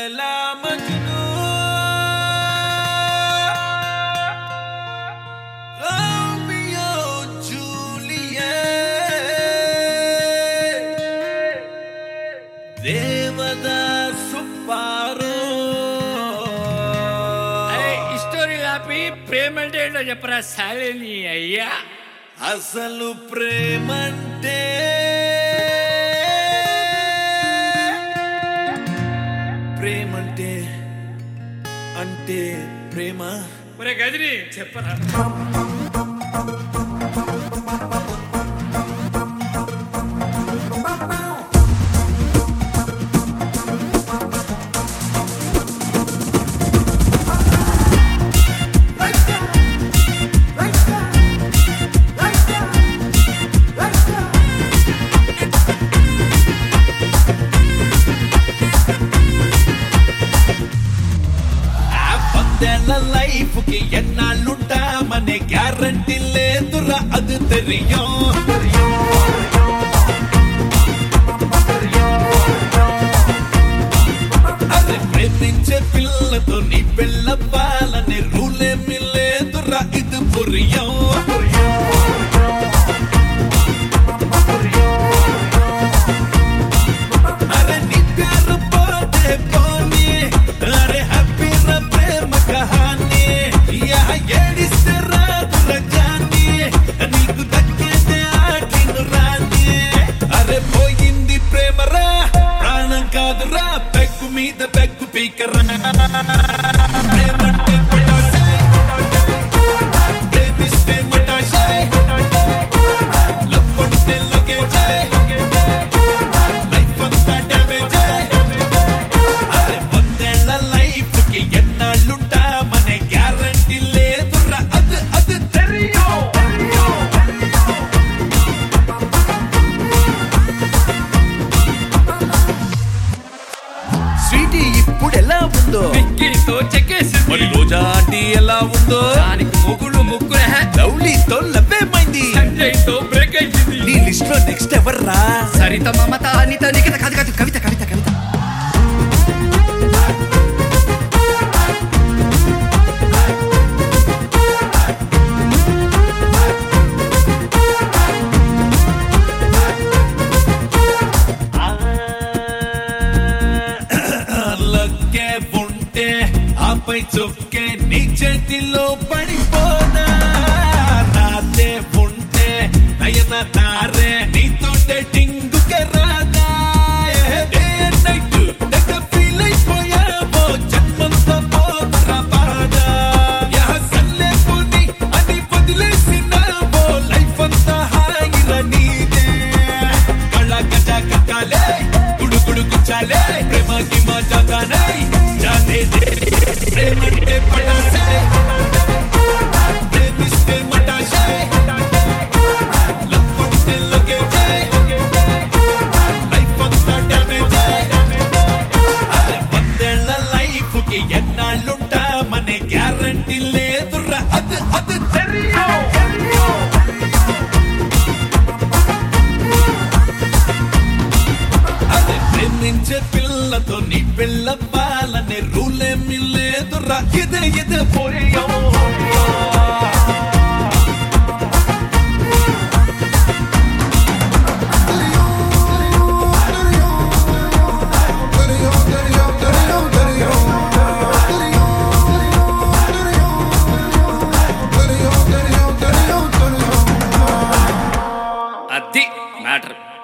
Laila Majnu Romeo Juliet Devadasu Paro అరే ఈ story ఆపి ప్రేమ అంటే ఏంటో చెప్పరా సాలేని అయ్యా అసలు ప్రేమంటే ప్రేమంటే అంటే ప్రేమ ఒరే గదిని చెప్పరా ఆ పదేళ్ల లైఫ్ కి ఎన్నాళ్ళుంటామనే గ్యారంటీ లేదురా అది తెలియం అరే ప్రేమించే పిల్లతో నీ పిల్లవ్వాలనే రూలేమి లేదురా ఇది పురియం అరే నీ ప్యారు పోతే పోనీ అరే హ్యాపీ రా ప్రేమ కహానీ యా ఏడిస్తే రాదుర జానీ నీకు దక్కేదే ఆటిను రాని అరే పోయింది ప్రేమరా ప్రాణం కాదురా పెగ్గు మీద పెగ్గు పీకరా ప్రేమంటే పటాసే ప్రేమిస్తే మటాసే లవ్ కొడితే లగేజే లైఫ్ అంతా డ్యామేజ్ అరే వందేళ్ల లైఫ్ కి ఎన్నాళ్ళుంటామనే గ్యారంటీ లేదురా అది అది తెలియో స్వీటీ ఇప్పుడు ఎలా ఉందో పిక్కితో చెక్కేసింది మరి రోజా ఆంటీ ఎలా ఉందో దానికి ముగ్గులు ముగ్గురే లవ్లీతో లవ్వేమైంది సంజయ్తో బ్రేక్ అయింది నీ లిస్ట్ లో నెక్స్ట్ ఎవర్రా సరిత మమత అనిత నిఖిత కాదు కాదు కవిత కవిత కవిత లక్కే ఉంటే ఆపై చొక్కే నీ చేతిలో పడిపోనా రాతే ఉంటే నయన తారే నీతో డేటింగ్ రాదా డే నైట్ తెగ ఫీల్ అయిపోయావో జన్మంతా పోతరా బాధ యా సల్లే పోని అని వదిలేసినావో లైఫ్ అంతా హాయిరా నీదే కళ్ళ గజ కక్కాలే గుడు గుడు గుచ్చాలే ప్రేమ కి మజా గానే జానే దే ప్రేమంటే పటాసే ప్రేమిస్తే మటాసే లవ్ కొడితే లగేజే లైఫ్ అంతా డ్యామేజే అరే వందేళ్ల లైఫ్ కి ఎన్నాళ్ళుంటామనే గ్యారంటీ లేదురా అది అది తెలియో అదే ప్రేమించే పిల్లతో నీ పిల్లవ్వాలనే రూలేమి లేదురా ఇదే ఇదే పోయో అది మ్యాటర్